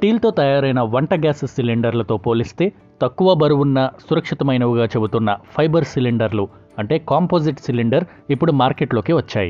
స్టీల్తో తయారైన వంట గ్యాస్ సిలిండర్లతో పోలిస్తే తక్కువ బరువున్న సురక్షితమైనవిగా చెబుతున్న ఫైబర్ సిలిండర్లు అంటే కాంపోజిట్ సిలిండర్ ఇప్పుడు మార్కెట్లోకి వచ్చాయి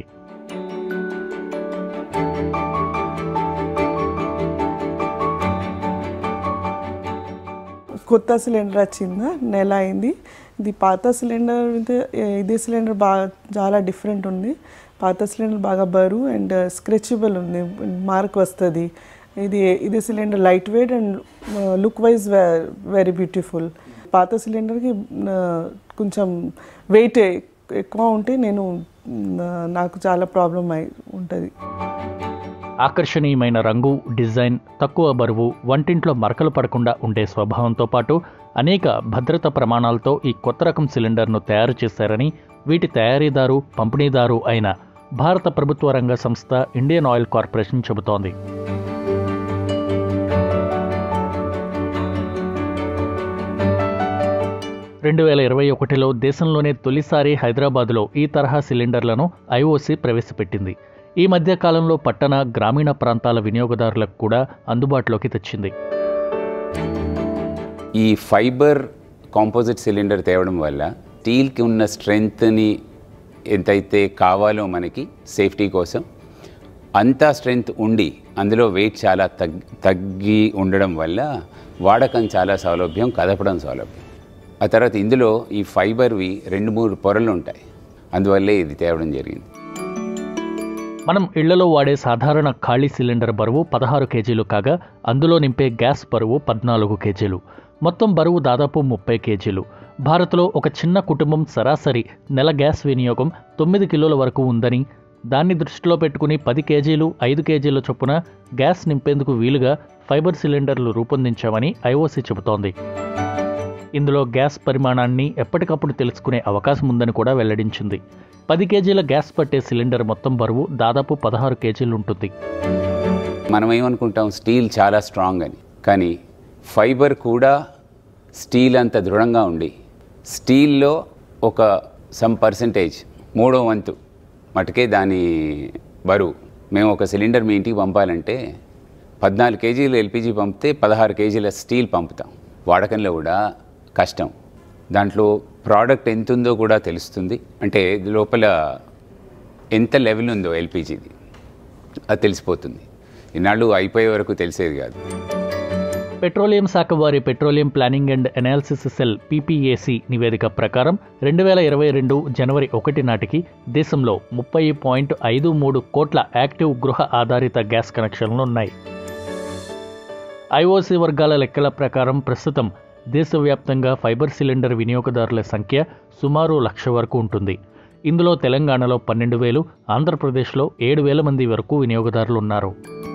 కొత్త సిలిండర్ వచ్చిందా నెల అయింది ఇది పాత సిలిండర్ ఇది ఇది సిలిండర్ బాగా చాలా డిఫరెంట్ ఉంది పాత సిలిండర్ బాగా బరువు అండ్ స్క్రెచబుల్ ఉంది మార్క్ వస్తుంది ఇది ఇది cylinder light weight and look wise very beautiful పాత సిలిండర్కి కొంచెం వెయిట్ ఎక్కువ ఉంటే నేను నాకు చాలా ప్రాబ్లం అయి ఉంటుంది ఆకర్షణీయమైన రంగు డిజైన్ తక్కువ బరువు వంటింట్లో మరకలు పడకుండా ఉండే స్వభావంతో పాటు అనేక భద్రత ప్రమాణాలతో ఈ కొత్త రకం సిలిండర్ను తయారు చేశారని వీటి తయారీదారు పంపిణీదారు అయిన భారత ప్రభుత్వ రంగ సంస్థ ఇండియన్ ఆయిల్ కార్పొరేషన్ చెబుతోంది రెండు వేల ఇరవై ఒకటిలో దేశంలోనే తొలిసారి హైదరాబాదులో ఈ తరహా సిలిండర్లను ఐఓసీ ప్రవేశపెట్టింది ఈ మధ్య కాలంలో పట్టణ గ్రామీణ ప్రాంతాల వినియోగదారులకు కూడా అందుబాటులోకి తెచ్చింది ఈ ఫైబర్ కాంపోజిట్ సిలిండర్ తేవడం వల్ల స్టీల్కి ఉన్న స్ట్రెంగ్త్ని ఎంతైతే కావాలో మనకి సేఫ్టీ కోసం అంతా స్ట్రెంగ్త్ ఉండి అందులో వెయిట్ చాలా తగ్ తగ్గి ఉండడం వల్ల వాడకం చాలా సౌలభ్యం కదపడం సౌలభ్యం ఆ తర్వాత ఇందులో ఈ ఫైబర్వి రెండు మూడు పొరలు ఉంటాయి అందువల్లే ఇది తేవడం జరిగింది మనం ఇళ్లలో వాడే సాధారణ ఖాళీ సిలిండర్ బరువు పదహారు కేజీలు కాగా అందులో నింపే గ్యాస్ బరువు పద్నాలుగు కేజీలు మొత్తం బరువు దాదాపు ముప్పై కేజీలు భారత్లో ఒక చిన్న కుటుంబం సరాసరి నెల గ్యాస్ వినియోగం తొమ్మిది కిలోల వరకు ఉందని దాన్ని దృష్టిలో పెట్టుకుని పది కేజీలు ఐదు కేజీల చొప్పున గ్యాస్ నింపేందుకు వీలుగా ఫైబర్ సిలిండర్లు రూపొందించామని ఐఓసీ చెబుతోంది ఇందులో గ్యాస్ పరిమాణాన్ని ఎప్పటికప్పుడు తెలుసుకునే అవకాశం ఉందని కూడా వెల్లడించింది పది కేజీల గ్యాస్ పట్టే సిలిండర్ మొత్తం బరువు దాదాపు పదహారు కేజీలు ఉంటుంది మనం ఏమనుకుంటాం స్టీల్ చాలా స్ట్రాంగ్ అని కానీ ఫైబర్ కూడా స్టీల్ అంత దృఢంగా ఉండి స్టీల్లో ఒక సమ్ పర్సంటేజ్ మూడో వంతు మటుకే దాని బరువు మేము ఒక సిలిండర్ మీ ఇంటికి పంపాలంటే పద్నాలుగు కేజీలు ఎల్పిజి పంపితే పదహారు కేజీల స్టీల్ పంపుతాం వాడకంలో కూడా కష్టం దాంట్లో ప్రోడక్ట్ ఎంత ఉందో కూడా తెలుస్తుంది అంటే ఇది లోపల ఎంత లెవెల్ ఉందో ఎల్పిజిది అది తెలిసిపోతుంది ఇన్నాళ్ళు అయిపోయే వరకు తెలిసేది కాదు పెట్రోలియం శాఖ వారి petroleum planning and analysis cell PPAC నివేదిక ప్రకారం రెండు వేల ఇరవై రెండు జనవరి ఒకటి నాటికి దేశంలో ముప్పై పాయింట్ ఐదు మూడు కోట్ల యాక్టివ్ గృహ ఆధారిత గ్యాస్ కనెక్షన్లు ఉన్నాయి ఐఓసీ వర్గాల లెక్కల ప్రకారం ప్రస్తుతం దేశవ్యాప్తంగా ఫైబర్ సిలిండర్ వినియోగదారుల సంఖ్య సుమారు లక్ష వరకు ఉంటుంది ఇందులో తెలంగాణలో పన్నెండు వేలు ఆంధ్రప్రదేశ్లో ఏడు వేల మంది వరకు వినియోగదారులు ఉన్నారు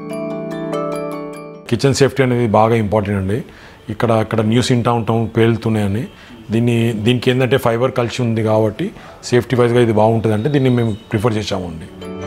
కిచెన్ సేఫ్టీ అనేది బాగా ఇంపార్టెంట్ అండి ఇక్కడ అక్కడ న్యూస్ వింటూ ఉంటాం పేలుతున్నాయని దీన్ని దీనికి ఏంటంటే ఫైబర్ కలిసి ఉంది కాబట్టి సేఫ్టీ వైజ్గా ఇది బాగుంటుంది అంటే దీన్ని మేము ప్రిఫర్ చేసామండి